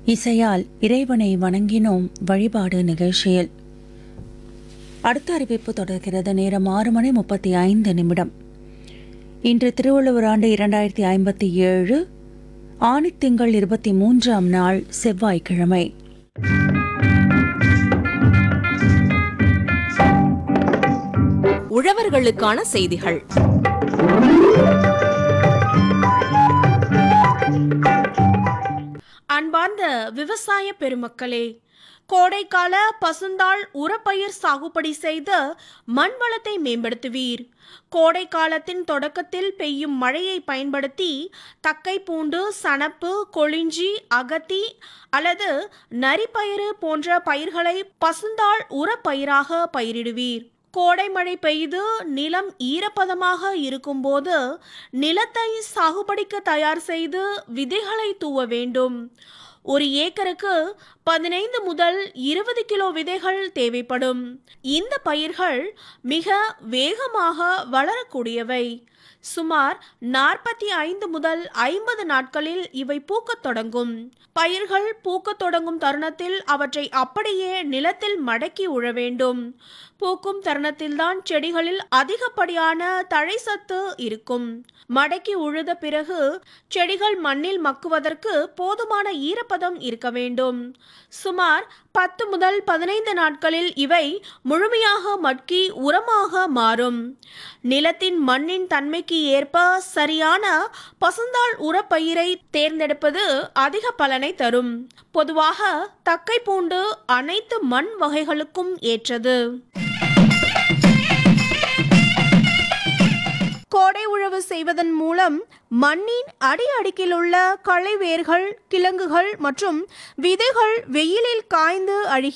இசையால் இறைவனை வணங்கினோம் வழிபாடு நிகழ்ச்சியில் அடுத்த அறிவிப்பு தொடர்கிறது நேரம் ஆறு மணி முப்பத்தி ஐந்து நிமிடம் இன்று திருவள்ளுவர் ஆண்டு இரண்டாயிரத்தி ஐம்பத்தி ஏழு ஆணித்திங்கள் இருபத்தி மூன்றாம் நாள் செவ்வாய்க்கிழமை உழவர்களுக்கான செய்திகள் அன்பார்ந்த விவசாய பெருமக்களே கோடைக்கால பசுந்தாள் உரப்பயிர் சாகுபடி செய்து மண் வளத்தை மேம்படுத்துவீர் கோடை காலத்தின் தொடக்கத்தில் பெய்யும் மழையை பயன்படுத்தி தக்கை பூண்டு சணப்பு கொளிஞ்சி அகத்தி அல்லது நரிப்பயிறு போன்ற பயிர்களை பசுந்தாள் உரப்பயிராக பயிரிடுவீர் கோடை மழை பெய்து நிலம் ஈரப்பதமாக இருக்கும்போது நிலத்தை சாகுபடிக்கு தயார் செய்து விதைகளை தூவ வேண்டும் ஒரு ஏக்கருக்கு பதினைந்து முதல் இருபது கிலோ விதைகள் தேவைப்படும் இந்த பயிர்கள் மிக வேகமாக வளரக்கூடியவை சுமார் நாற்பத்தி ஐந்து முதல் ஐம்பது நாட்களில் இவை பூக்கத் தொடங்கும் பயிர்கள் பூக்கத் தொடங்கும் தருணத்தில் அவற்றை அப்படியே நிலத்தில் மடக்கி உழ வேண்டும் பூக்கும் தருணத்தில்தான் செடிகளில் அதிகப்படியான தழை சத்து இருக்கும் மடக்கி உழுத பிறகு செடிகள் மண்ணில் மக்குவதற்கு போதுமான ஈரப்பதம் இருக்க வேண்டும் சுமார் பத்து முதல் பதினைந்து நாட்களில் இவை முழுமையாக மட்கி உரமாக மாறும் நிலத்தின் மண்ணின் தன்மைக்கு ஏற்ப சரியான பசுந்தாள் உரப்பயிரை தேர்ந்தெடுப்பது அதிக பலனை தரும் பொதுவாக தக்கை பூண்டு அனைத்து மண் வகைகளுக்கும் ஏற்றது கோடை உழவு செய்வதன் மூலம் மண்ணின் அடி அடுக்கில் உள்ள களை வேர்கள் கிழங்குகள் மற்றும் விதைகள் வெயிலில் காய்ந்து அழுகி